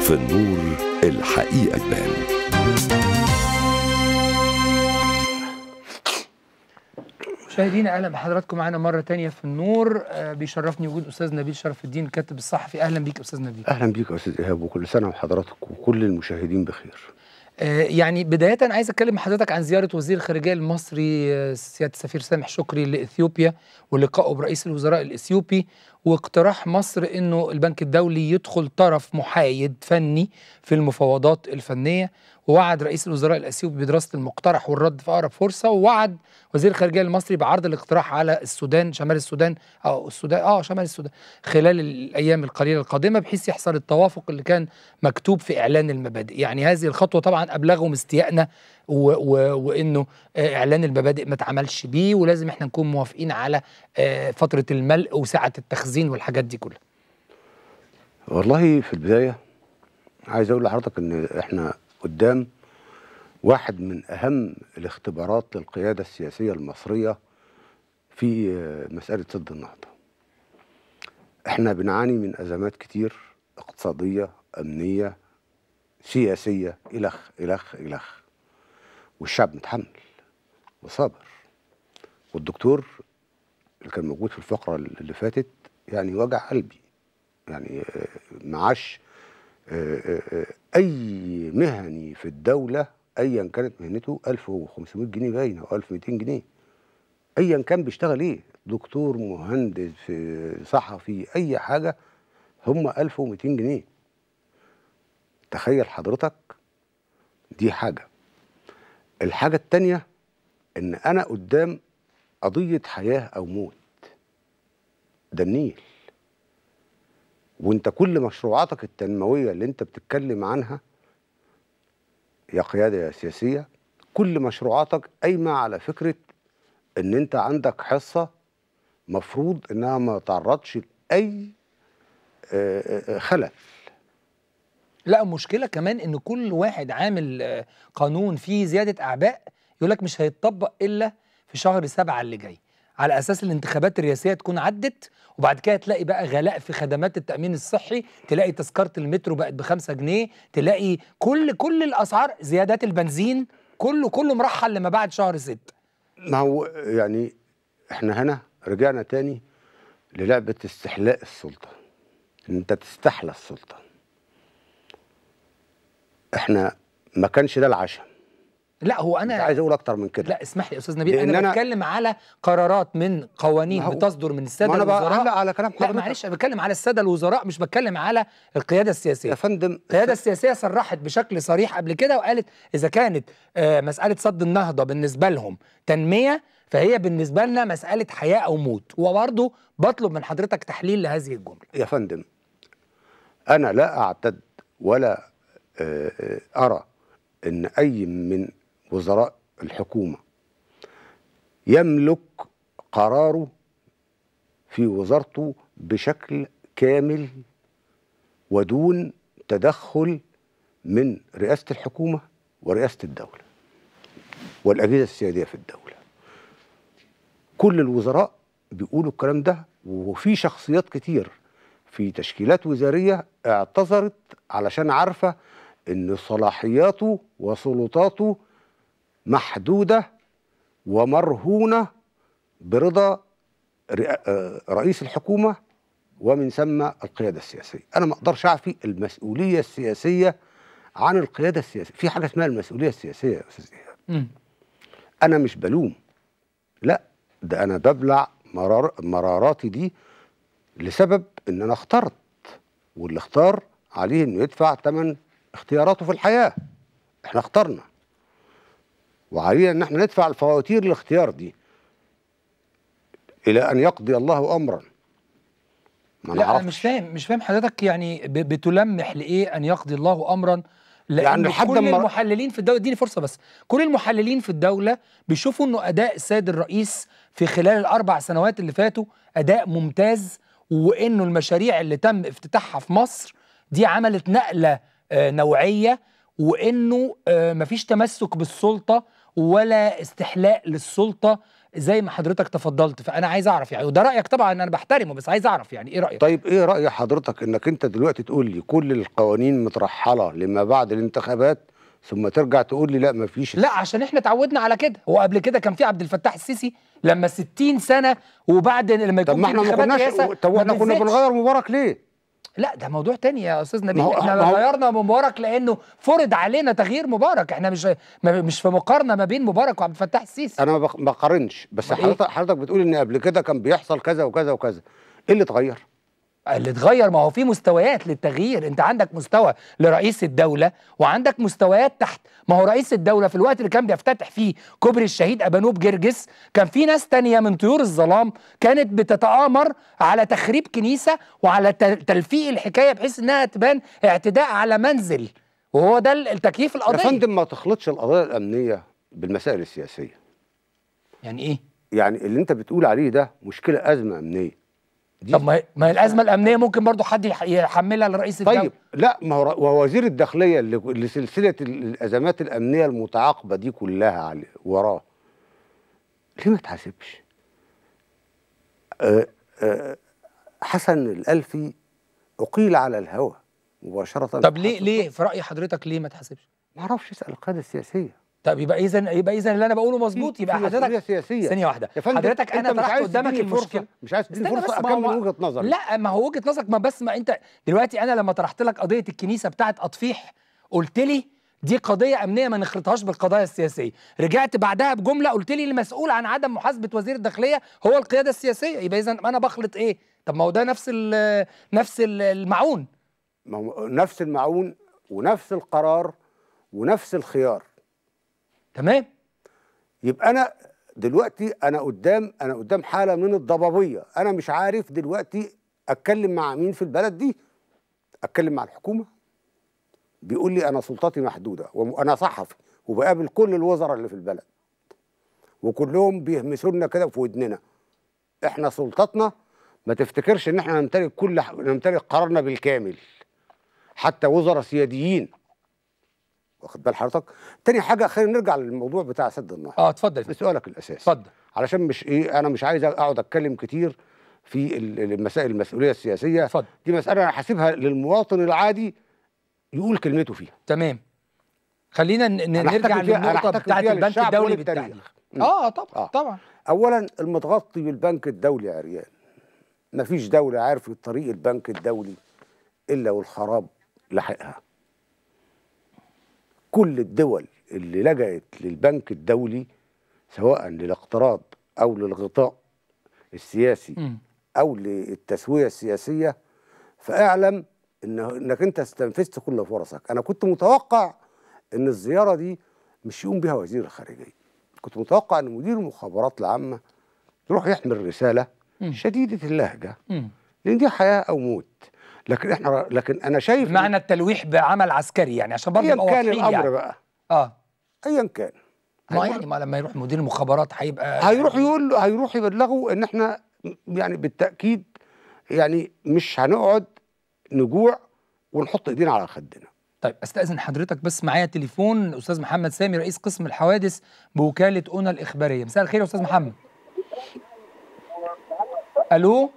في النور الحقيقة تبان مشاهدينا اهلا بحضراتكم معانا مره تانية في النور آه بيشرفني وجود استاذ نبيل شرف الدين الكاتب الصحفي اهلا بيك استاذ نبيل اهلا بيك يا استاذ ايهاب وكل سنه وحضرتك وكل المشاهدين بخير آه يعني بدايه عايز اتكلم مع حضرتك عن زياره وزير الخارجيه المصري آه، سياده السفير سامح شكري لاثيوبيا ولقائه برئيس الوزراء الاثيوبي واقتراح مصر انه البنك الدولي يدخل طرف محايد فني في المفاوضات الفنيه ووعد رئيس الوزراء الاثيوبي بدراسه المقترح والرد في اقرب فرصه ووعد وزير الخارجيه المصري بعرض الاقتراح على السودان شمال السودان او السودان اه شمال السودان خلال الايام القليله القادمه بحيث يحصل التوافق اللي كان مكتوب في اعلان المبادئ يعني هذه الخطوه طبعا ابلغهم استيائنا و و وانه آه، اعلان المبادئ ما اتعملش بيه ولازم احنا نكون موافقين على آه، فتره الملء وسعه التخزين والحاجات دي كلها والله في البدايه عايز اقول لحضرتك ان احنا قدام واحد من اهم الاختبارات للقياده السياسيه المصريه في آه، مساله سد النهضه احنا بنعاني من ازمات كتير اقتصاديه امنيه سياسيه الخ الخ الخ والشعب متحمل وصابر والدكتور اللي كان موجود في الفقره اللي فاتت يعني وجع قلبي يعني آه، معاش آه، آه، آه، اي مهني في الدوله ايا كانت مهنته 1500 جنيه باينه او 1200 جنيه ايا كان بيشتغل ايه دكتور مهندس في صحفي اي حاجه هم 1200 جنيه تخيل حضرتك دي حاجه الحاجه التانيه ان انا قدام قضيه حياه او موت ده النيل وانت كل مشروعاتك التنمويه اللي انت بتتكلم عنها يا قياده يا سياسيه كل مشروعاتك قايمه على فكره ان انت عندك حصه مفروض انها ما تعرضش لاي آه، آه، خلل لا المشكله كمان ان كل واحد عامل آه، قانون فيه زياده اعباء يقول لك مش هيتطبق الا في شهر سبعة اللي جاي على اساس الانتخابات الرئاسيه تكون عدت وبعد كده تلاقي بقى غلاء في خدمات التامين الصحي تلاقي تذكره المترو بقت بخمسة جنيه تلاقي كل كل الاسعار زيادات البنزين كله كله مرحل لما بعد شهر ستة ما هو يعني احنا هنا رجعنا تاني للعبه استحلاء السلطه ان انت تستحلى السلطه احنا ما كانش ده العشم لا هو انا انا عايز اقول اكتر من كده لا اسمح لي يا استاذ نبيل لأن انا أنا- بتكلم على قرارات من قوانين ما هو- بتصدر من الساده ما انا الوزراء بعلق على كلام لا حضرتك معلش انا بتكلم على الساده الوزراء مش بتكلم على القياده السياسيه يا فندم القياده السياسيه صرحت بشكل صريح قبل كده وقالت اذا كانت آه، مساله صد النهضه بالنسبه لهم تنميه فهي بالنسبه لنا مساله حياه او موت وبرضه بطلب من حضرتك تحليل لهذه الجمله يا فندم انا لا اعتد ولا آه، آه، ارى ان اي من وزراء الحكومه يملك قراره في وزارته بشكل كامل ودون تدخل من رئاسه الحكومه ورئاسه الدوله والاجهزه السياديه في الدوله كل الوزراء بيقولوا الكلام ده وفي شخصيات كتير في تشكيلات وزاريه اعتذرت علشان عارفه ان صلاحياته وسلطاته محدوده ومرهونه برضا رئ- آه، رئيس الحكومه ومن ثم القياده السياسيه انا ما اقدرش اعفي المسؤوليه السياسيه عن القياده السياسيه في حاجه اسمها المسؤوليه السياسيه يا استاذ ايهاب مم. انا مش بلوم لا ده انا ببلع مرار مراراتي دي لسبب ان انا اخترت واللي اختار عليه انه يدفع ثمن اختياراته في الحياه احنا اخترنا وعلينا ان احنا ندفع الفواتير الاختيار دي الى ان يقضي الله امرا ما لا انا نعرفش. مش فاهم مش فاهم حضرتك يعني ب- بتلمح لايه ان يقضي الله امرا لان يعني يعني لحد كل ما- المحللين في الدوله اديني فرصه بس كل المحللين في الدوله بيشوفوا انه اداء السيد الرئيس في خلال الاربع سنوات اللي فاتوا اداء ممتاز وانه المشاريع اللي تم افتتاحها في مصر دي عملت نقله آه، نوعيه وانه آه، مفيش تمسك بالسلطه ولا استحلاء للسلطه زي ما حضرتك تفضلت فانا عايز اعرف يعني وده رايك طبعا انا بحترمه بس عايز اعرف يعني ايه رايك طيب ايه راي حضرتك انك انت دلوقتي تقول لي كل القوانين مترحله لما بعد الانتخابات ثم ترجع تقول لي لا ما فيش لا عشان احنا اتعودنا على كده هو قبل كده كان في عبد الفتاح السيسي لما 60 سنه وبعد لما طب يكون ما في احنا ما انتخابات كناش رئاسة طب ما احنا كنا بنزيدش. بنغير مبارك ليه لا ده موضوع تاني يا استاذ نبيل ما هو- احنا ما هو- غيرنا مبارك لانه فرض علينا تغيير مبارك احنا مش ما- مش في مقارنه ما بين مبارك وعبد الفتاح السيسي انا ما بق- ما بقارنش بس أمال إيه؟ حضرتك حضرتك بتقول ان قبل كده كان بيحصل كذا وكذا وكذا ايه اللي اتغير اللي اتغير ما هو في مستويات للتغيير انت عندك مستوى لرئيس الدولة وعندك مستويات تحت ما هو رئيس الدولة في الوقت اللي كان بيفتتح فيه كوبري الشهيد أبانوب جرجس كان في ناس تانية من طيور الظلام كانت بتتآمر على تخريب كنيسة وعلى تل- تلفيق الحكاية بحيث انها تبان اعتداء على منزل وهو ده التكييف يا القضية فندم ما تخلطش القضايا الامنيه بالمسائل السياسيه يعني ايه يعني اللي انت بتقول عليه ده مشكله ازمه امنيه دي طب ما هي- ما هي الأزمة الأمنية ممكن برضو حد يح- يحملها لرئيس الدولة طيب لا ما هو ر- وهو وزير الداخليه اللي, اللي سلسله ال- الازمات الامنيه المتعاقبه دي كلها عليه وراه ليه ما تحاسبش؟ آه آه حسن الالفي اقيل على الهوى مباشره طب ليه ليه في رأي حضرتك ليه ما تحاسبش ما اعرفش اسال القياده السياسيه طب يبقى اذا يبقى اذا اللي انا بقوله مظبوط في- يبقى في مسؤولية حضرتك سياسيه ثانيه واحده يا فندم حضرتك أنت انا مش طرحت عايز قدامك تديني المشكله فرصة. مش عايز تديني استنى فرصه بس ما اكمل هو- وجهه نظري لا ما هو وجهه نظرك ما بس ما انت دلوقتي انا لما طرحت لك قضيه الكنيسه بتاعت اطفيح قلت لي دي قضيه امنيه ما نخلطهاش بالقضايا السياسيه رجعت بعدها بجمله قلت لي المسؤول عن عدم محاسبه وزير الداخليه هو القياده السياسيه يبقى اذا انا بخلط ايه طب ما هو ده نفس ال نفس ال- المعون ما هو نفس المعون ونفس القرار ونفس الخيار تمام يبقى انا دلوقتي انا قدام انا قدام حاله من الضبابيه انا مش عارف دلوقتي اتكلم مع مين في البلد دي اتكلم مع الحكومه بيقول لي انا سلطتي محدوده وانا صحفي وبقابل كل الوزراء اللي في البلد وكلهم بيهمسوا لنا كده في ودننا احنا سلطتنا ما تفتكرش ان احنا نمتلك كل ح- نمتلك قرارنا بالكامل حتى وزراء سياديين واخد بال حضرتك تاني حاجه خلينا نرجع للموضوع بتاع سد النهر اه اتفضل يا فندم. بسؤالك الاساسي اتفضل علشان مش ايه انا مش عايز اقعد اتكلم كتير في ال- المسائل المسؤوليه السياسيه اتفضل دي مساله انا حاسبها للمواطن العادي يقول كلمته فيها تمام خلينا ن- ن- أنا نرجع أحتكم فيها- أنا للنقطه أحتكم بتاعت فيها البنك للشعب الدولي وللتاريخ. بالتحديد م. اه طبعا آه. طبعا اولا المتغطي بالبنك الدولي عريان مفيش دوله عرفت طريق البنك الدولي الا والخراب لحقها كل الدول اللي لجأت للبنك الدولي سواء للاقتراض او للغطاء السياسي مم. او للتسويه السياسيه فاعلم إن انك انت استنفذت كل فرصك انا كنت متوقع ان الزياره دي مش يقوم بها وزير الخارجيه كنت متوقع ان مدير المخابرات العامه يروح يحمل رساله مم. شديده اللهجه مم. لان دي حياه او موت لكن احنا لكن انا شايف بمعنى التلويح بعمل عسكري يعني عشان برضه ايا نبقى كان واضحين الامر يعني بقى اه ايا كان ما هيروح- يعني ما لما يروح مدير المخابرات هيبقى هيروح يقول له هيروح يبلغه ان احنا يعني بالتاكيد يعني مش هنقعد نجوع ونحط ايدينا على خدنا طيب استاذن حضرتك بس معايا تليفون استاذ محمد سامي رئيس قسم الحوادث بوكاله اونا الاخباريه مساء الخير يا استاذ محمد الو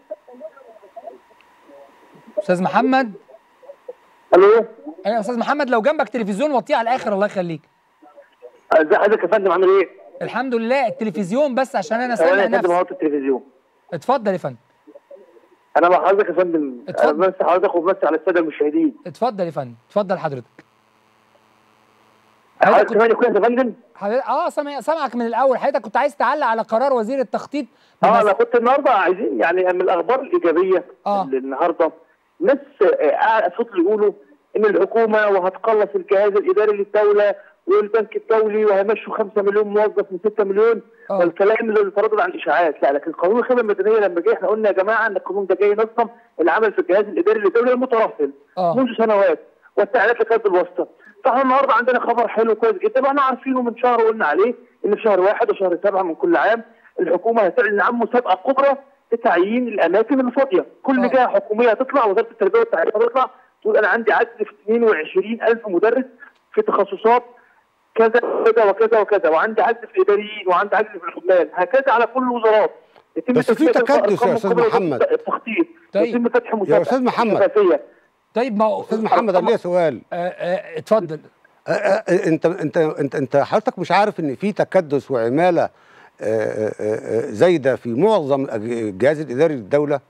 استاذ محمد الو ايوه يا استاذ محمد لو جنبك تلفزيون وطيه على الاخر الله يخليك ازي حضرتك يا فندم عامل ايه؟ الحمد لله التلفزيون بس عشان انا انا سامع يا فندم نفسي هوطي التلفزيون اتفضل يا فندم انا مع حضرتك يا فندم اتفضل. انا بمسي حضرتك وبمسي على الساده المشاهدين اتفضل يا فندم اتفضل حضرتك حضرتك حضرتك كنت سامعني كويس يا فندم؟ حضرتك اه سامع سامعك من الاول حضرتك كنت عايز تعلق على قرار وزير التخطيط اه بمس- انا كنت النهارده عايزين يعني من الاخبار الايجابيه آه. اللي النهارده ناس آه، قاعد فضلوا يقولوا ان الحكومه وهتقلص الجهاز الاداري للدوله والبنك الدولي وهيمشوا 5 مليون موظف من 6 مليون آه. والكلام اللي تردد عن الاشاعات لا لكن قانون الخدمه المدنيه لما جه احنا قلنا يا جماعه ان القانون ده جاي ينظم العمل في الجهاز الاداري للدوله المترهل اه منذ سنوات والتعليقات لكانت بالواسطه فاحنا النهارده عندنا خبر حلو كويس جدا واحنا عارفينه من شهر وقلنا عليه ان في شهر واحد وشهر سبعه من كل عام الحكومه هتعلن عن مسابقه كبرى لتعيين الاماكن الفاضيه كل آه. جهه حكوميه هتطلع وزاره التربيه والتعليم هتطلع تقول انا عندي عجز في 22000 مدرس في تخصصات كذا وكذا وكذا وكذا وعندي عجز في الاداريين وعندي عجز في العمال هكذا على كل الوزارات يتم بس في تسمية تكدس يا الأرقام أستاذ من قبل محمد. التخطيط طيب. يتم فتح مسابقه أستاذ محمد. شفافية. طيب ما هو استاذ محمد انا ليا سؤال آه، آه، اتفضل آه، آه، انت انت انت انت حضرتك مش عارف ان في تكدس وعماله آه، آه، آه، زايده في معظم الأج- الجهاز الاداري للدوله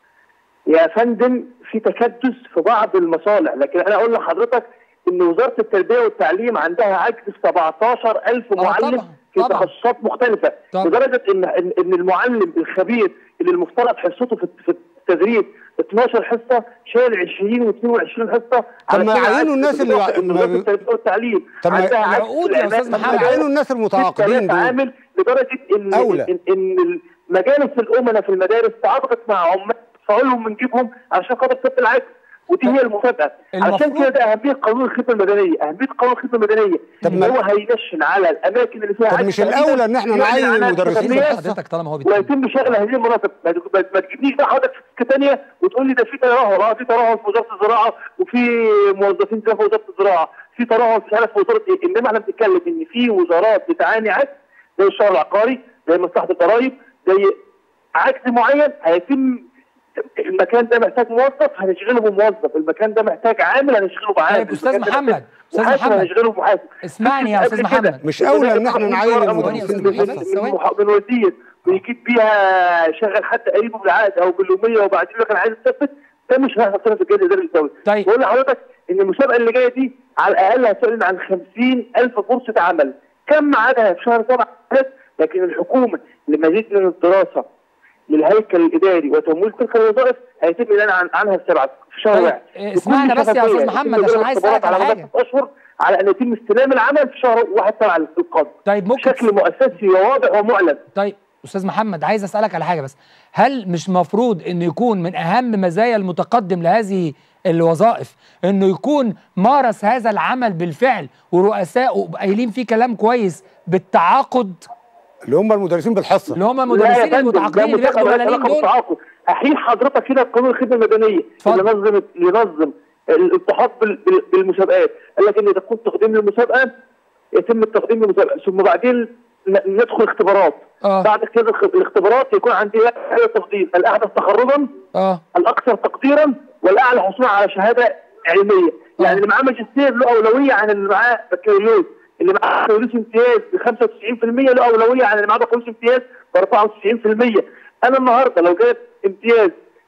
يا فندم في تكدس في بعض المصالح لكن انا اقول لحضرتك ان وزاره التربيه والتعليم عندها عجز 17000 آه، معلم طبعاً، في طبعاً. تخصصات مختلفه طبعاً. لدرجه ان ان إن المعلم الخبير اللي المفترض حصته في في التدريب 12 حصه شايل 20 و22 حصه طب ما علشان يعينوا عجز الناس اللي بالإضافة يع- إن ما وزاره بي- التربيه والتعليم طب ما عندها عجز العقود يا في أستاذ الإعلام. محمد. يعينوا الناس المتعاقدين 6000 دول عامل لدرجه ان أولى. ان, إن مجالس الامناء في المدارس تعاقدت مع عمال تدفعوا من جيبهم عشان خاطر سد العجز ودي هي المفاجاه عشان المفروض- كده ده اهميه قانون الخدمه المدنيه اهميه قانون الخدمه المدنيه طب ان ما- هو هينشن على الاماكن اللي فيها طب عجز مش تقريباً الأولى إن إحنا يعلن نعين عنها المدرسين الخدميات حضرتك طالما هو بيتكلم ويتم شغل هذه المناطق ما, ما, ما تجيبنيش بقى حضرتك في سكه ثانيه وتقول لي ده في ترهل اه في ترهل في وزاره الزراعه وفي موظفين في وزاره الزراعه في ترهل مش عارف في وزاره ايه انما احنا بنتكلم ان في وزارات بتعاني عجز زي الشهر العقاري زي مصلحه الضرائب زي عجز معين هيتم المكان ده محتاج موظف هنشغله بموظف المكان ده محتاج عامل هنشغله بعامل طيب، أستاذ المكان ده محمد، محتاج أستاذ محاسب محمد. هنشغله بمحاسب اسمعني يا قبل أستاذ كده محمد. مش أولى إن إحنا نعين من- المدرسين من- بالحصة؟ من- من مح- من وزير ويجيب بيها شغل حتى قريبه بالعقد او باليوميه وبعدين لك انا عايز اثبت ده مش هيحصل في الجهاز الاداري الدولي طيب. بقول لحضرتك ان المسابقه اللي جايه دي على الاقل هتعلن عن 50000 فرصه عمل كم عددها في شهر سبعه لكن الحكومه لمزيد من الدراسه للهيكل الاداري وتمويل تلك الوظائف هيتم الاعلان عن عنها في سبعه في شهر طيب، واحد إيه، اسمعنا بس يا أستاذ محمد عشان عايز أسألك على على حاجة. مدة اشهر على ان يتم استلام العمل في شهر واحد سبعه القادم طيب ممكن بشكل مؤسسي وواضح ومعلن طيب استاذ محمد عايز اسالك على حاجه بس هل مش مفروض انه يكون من اهم مزايا المتقدم لهذه الوظائف انه يكون مارس هذا العمل بالفعل ورؤسائه قايلين فيه كلام كويس بالتعاقد اللي هم المدرسين بالحصه اللي هم لا يا المدرسين فندم، المتعاقدين ده اللي بياخدوا مسابقة ملاليم علاقة دول بالتعاقد. احيل حضرتك هنا قانون الخدمه المدنيه اتفضل. اللي نظم اللي نظم الالتحاق بال- بال- بالمسابقات قال لك ان اذا كنت تقديم للمسابقه يتم التقديم للمسابقه ثم بعدين ن- ندخل اختبارات آه. بعد كده الخ- الاختبارات يكون عندي هذا التقدير الاحدث تخرجا اه الاكثر تقديرا والاعلى حصولا على شهاده علميه يعني اللي معاه ماجستير له اولويه عن اللي معاه بكالوريوس اللي معاه بكالوريوس امتياز ب 95% له اولويه عن اللي معاه بكالوريوس امتياز ب 94% انا النهارده لو جايب امتياز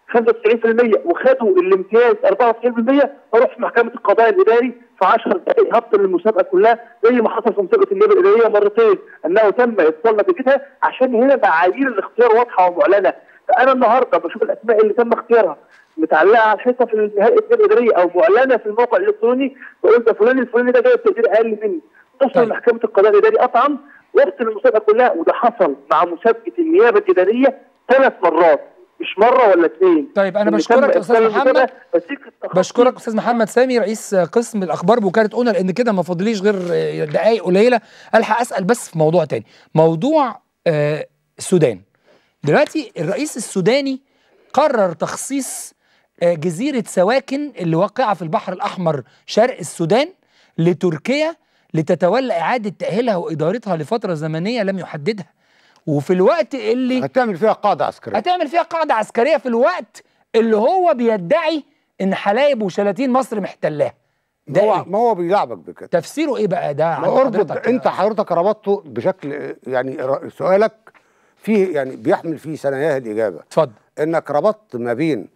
95% وخدوا الامتياز 94% اروح في محكمه القضاء الاداري في 10 دقائق هبطل المسابقه كلها زي ما حصل في مسابقه النيابه الاداريه مرتين انه تم ابطال نتيجتها عشان هنا معايير الاختيار واضحه ومعلنه فانا النهارده بشوف الاسماء اللي تم اختيارها متعلقه على الحيطه في الهيئه الاداريه او معلنه في الموقع الالكتروني بقول ده فلان الفلاني ده جايب تقدير اقل مني توصل طيب. محكمه القضاء الاداري اطعم وابطل المسابقه كلها وده حصل مع مسابقه النيابه الاداريه ثلاث مرات مش مره ولا اثنين طيب أنا اللي بشكرك تم يا أستاذ إبطال المسابقة محمد. نتيجة التخطي بشكرك استاذ محمد سامي رئيس قسم الاخبار بوكاله اونر لان كده ما فاضليش غير آه، دقائق قليله الحق اسال بس في موضوع تاني موضوع آه، السودان دلوقتي الرئيس السوداني قرر تخصيص آه، جزيره سواكن اللي واقعه في البحر الاحمر شرق السودان لتركيا لتتولى اعاده تاهيلها وادارتها لفتره زمنيه لم يحددها وفي الوقت اللي هتعمل فيها قاعده عسكريه هتعمل فيها قاعدة عسكرية في الوقت اللي هو بيدعي ان حلايب وشلاتين مصر محتلاها ما ده هو إيه؟ ما هو بيلعبك بكده تفسيره ايه بقى ده عن ما اربط حضرتك انت حضرتك ربطته بشكل يعني ر- سؤالك فيه يعني بيحمل فيه ثناياه الاجابه اتفضل انك ربطت ما بين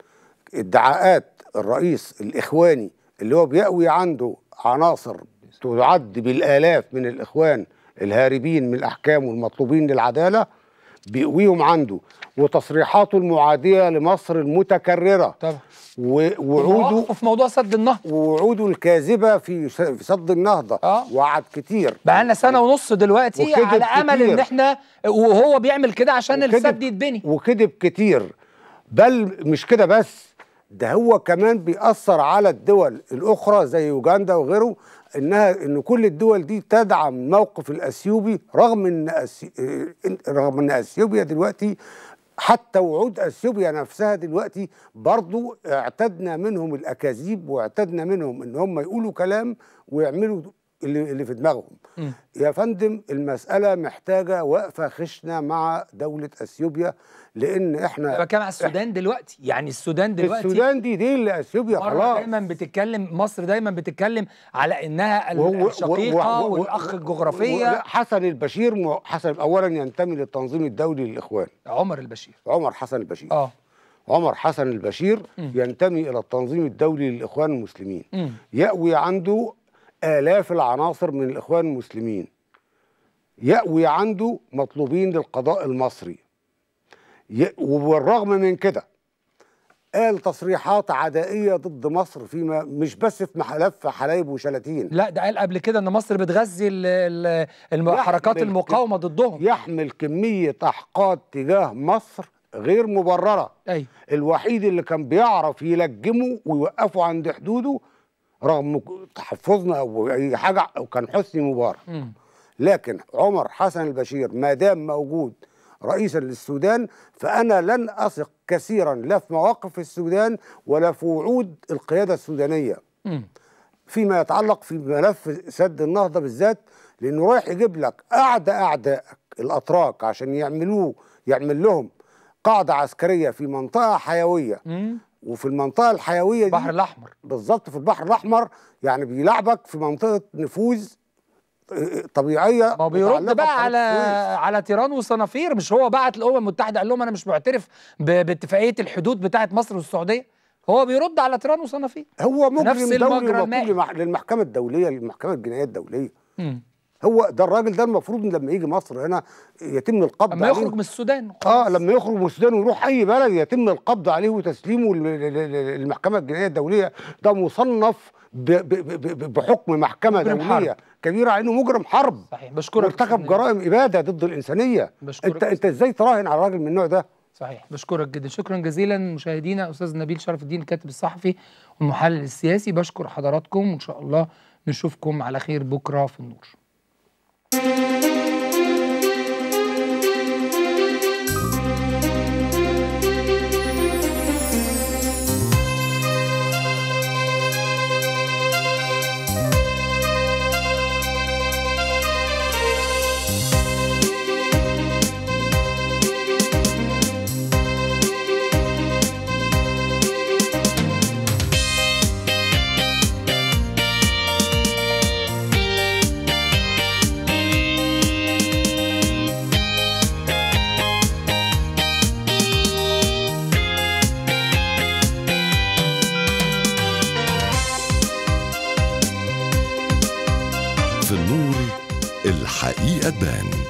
ادعاءات الرئيس الاخواني اللي هو بيأوي عنده عناصر تعد بالالاف من الاخوان الهاربين من الاحكام والمطلوبين للعداله بيقويهم عنده وتصريحاته المعاديه لمصر المتكرره طبعا ووعوده وقفوا في موضوع سد النهضة ووعوده الكاذبه في س- في صد النهضه آه. وعد كتير بقى لنا سنة ونص دلوقتي وكذب على امل كتير. ان احنا وهو بيعمل كده عشان وكذب- السد يتبني وكذب كتير بل مش كده بس ده هو كمان بيأثر على الدول الأخرى زي يوجندا وغيره إنها إن كل الدول دي تدعم الموقف الأثيوبي رغم إن أسي... إيه، رغم إن أثيوبيا دلوقتي حتى وعود أثيوبيا نفسها دلوقتي برضو اعتدنا منهم الأكاذيب واعتدنا منهم إن هم يقولوا كلام ويعملوا اللي اللي في دماغهم مم. يا فندم المساله محتاجه وقفه خشنه مع دوله اثيوبيا لان احنا بتكلم على السودان دلوقتي يعني السودان دلوقتي السودان دي دي اللي اثيوبيا مرة خلاص دايما بتتكلم مصر دايما بتتكلم على انها ال- وهو- الشقيقه و- و- و- والاخ و- الجغرافيه لا، حسن البشير م- حسن اولا ينتمي للتنظيم الدولي للاخوان عمر البشير عمر حسن البشير اه عمر حسن البشير مم. ينتمي الى التنظيم الدولي للاخوان المسلمين مم. يأوي عنده آلاف العناصر من الإخوان المسلمين يأوي عنده مطلوبين للقضاء المصري ي- وبالرغم من كده قال تصريحات عدائية ضد مصر فيما مش بس في ملف حلايب وشلاتين لا ده قال قبل كده ان مصر بتغذي ال- ال- الم- حركات يحمل المقاومه ضدهم يحمل كمية أحقاد تجاه مصر غير مبررة ايوه الوحيد اللي كان بيعرف يلجمه ويوقفه عند حدوده رغم تحفظنا او اي حاجه كان حسني مبارك مم. لكن عمر حسن البشير ما دام موجود رئيسا للسودان فانا لن اثق كثيرا لا في مواقف السودان ولا في وعود القياده السودانيه مم. فيما يتعلق في ملف سد النهضه بالذات لانه رايح يجيب لك اعدى اعدائك الاتراك عشان يعملوه يعمل لهم قاعده عسكريه في منطقه حيويه مم. وفي المنطقه الحيويه دي البحر الاحمر بالظبط في البحر الاحمر يعني بيلعبك في منطقه نفوذ آه، طبيعيه ما هو بيرد متعلقة بقى بقناة على السويس. على تيران وصنافير مش هو بعت الامم المتحده قال لهم انا مش معترف ب- باتفاقيه الحدود بتاعه مصر والسعوديه هو بيرد على تيران وصنافير هو مجرم نفس دولي المجرى ومطلوب المائي. لمح- للمحكمه الدوليه للمحكمه الجنائيه الدوليه مم. هو ده الراجل ده المفروض إن لما يجي مصر هنا يتم القبض اما عليه يخرج من السودان اه لما يخرج من السودان ويروح اي بلد يتم القبض عليه وتسليمه لل- لل- لل- للمحكمه الجنائيه الدوليه ده مصنف ب- ب- ب- بحكم محكمه مجرم دوليه حرب. كبيره على انه مجرم حرب صحيح بشكرك مرتكب جرائم اباده ضد الانسانيه بشكرك انت انت ازاي تراهن على راجل من النوع ده صحيح بشكرك جدا شكرا جزيلا مشاهدينا استاذ نبيل شرف الدين الكاتب الصحفي والمحلل السياسي بشكر حضراتكم وان شاء الله نشوفكم على خير بكره في النور في النور الحقيقة تبان